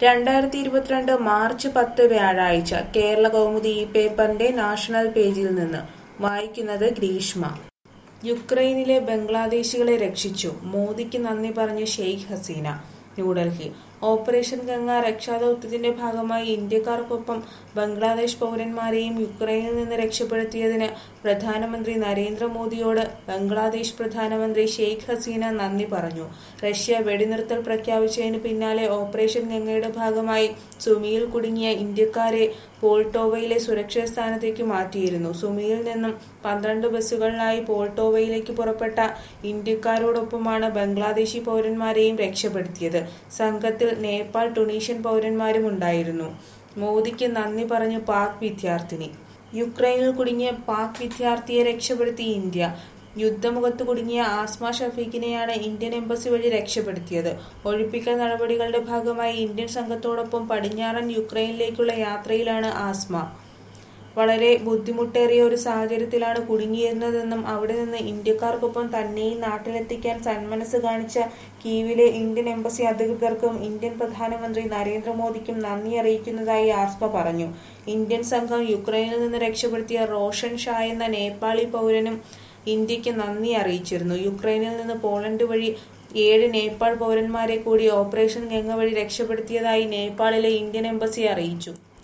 രണ്ടായിരത്തി ഇരുപത്തിരണ്ട് മാർച്ച് പത്ത് വ്യാഴാഴ്ച കേരള കൗമുദി ഈ പേപ്പറിന്റെ നാഷണൽ പേജിൽ നിന്ന് വായിക്കുന്നത് ഗ്രീഷ്മ യുക്രൈനിലെ ബംഗ്ലാദേശികളെ രക്ഷിച്ചു മോദിക്ക് നന്ദി പറഞ്ഞ് ഷെയ്ഖ് ഹസീന ന്യൂഡൽഹി ഓപ്പറേഷൻ ഗംഗ രക്ഷാദൌത്യത്തിന്റെ ഭാഗമായി ഇന്ത്യക്കാർക്കൊപ്പം ബംഗ്ലാദേശ് പൗരന്മാരെയും യുക്രൈനിൽ നിന്ന് രക്ഷപ്പെടുത്തിയതിന് പ്രധാനമന്ത്രി നരേന്ദ്രമോദിയോട് ബംഗ്ലാദേശ് പ്രധാനമന്ത്രി ഷെയ്ഖ് ഹസീന നന്ദി പറഞ്ഞു റഷ്യ വെടിനിർത്തൽ പ്രഖ്യാപിച്ചതിന് പിന്നാലെ ഓപ്പറേഷൻ ഗംഗയുടെ ഭാഗമായി സുമിയിൽ കുടുങ്ങിയ ഇന്ത്യക്കാരെ പോൾട്ടോവയിലെ സുരക്ഷിത സ്ഥാനത്തേക്ക് മാറ്റിയിരുന്നു സുമിയിൽ നിന്നും പന്ത്രണ്ട് ബസ്സുകളിലായി പോൾട്ടോവയിലേക്ക് പുറപ്പെട്ട ഇന്ത്യക്കാരോടൊപ്പമാണ് ബംഗ്ലാദേശി പൗരന്മാരെയും രക്ഷപ്പെടുത്തിയത് സംഘത്തിൽ നേപ്പാൾ ടുണീഷ്യൻ പൗരന്മാരും ഉണ്ടായിരുന്നു മോദിക്ക് നന്ദി പറഞ്ഞു പാക് വിദ്യാർത്ഥിനി യുക്രൈനിൽ കുടുങ്ങിയ പാക് വിദ്യാർത്ഥിയെ രക്ഷപ്പെടുത്തി ഇന്ത്യ യുദ്ധമുഖത്ത് കുടുങ്ങിയ ആസ്മ ഷഫീഖിനെയാണ് ഇന്ത്യൻ എംബസി വഴി രക്ഷപ്പെടുത്തിയത് ഒഴിപ്പിക്കൽ നടപടികളുടെ ഭാഗമായി ഇന്ത്യൻ സംഘത്തോടൊപ്പം പടിഞ്ഞാറൻ യുക്രൈനിലേക്കുള്ള യാത്രയിലാണ് ആസ്മ വളരെ ബുദ്ധിമുട്ടേറിയ ഒരു സാഹചര്യത്തിലാണ് കുടുങ്ങിയിരുന്നതെന്നും അവിടെ നിന്ന് ഇന്ത്യക്കാർക്കൊപ്പം തന്നെയും നാട്ടിലെത്തിക്കാൻ സന്മനസ് കാണിച്ച കീവിലെ ഇന്ത്യൻ എംബസി അധികൃതർക്കും ഇന്ത്യൻ പ്രധാനമന്ത്രി നരേന്ദ്രമോദിക്കും നന്ദി അറിയിക്കുന്നതായി ആസ്മ പറഞ്ഞു ഇന്ത്യൻ സംഘം യുക്രൈനിൽ നിന്ന് രക്ഷപ്പെടുത്തിയ റോഷൻ ഷാ എന്ന നേപ്പാളി പൗരനും ഇന്ത്യക്ക് നന്ദി അറിയിച്ചിരുന്നു യുക്രൈനിൽ നിന്ന് പോളണ്ട് വഴി ഏഴ് നേപ്പാൾ പൗരന്മാരെ കൂടി ഓപ്പറേഷൻ ഗംഗ വഴി രക്ഷപ്പെടുത്തിയതായി നേപ്പാളിലെ ഇന്ത്യൻ എംബസി അറിയിച്ചു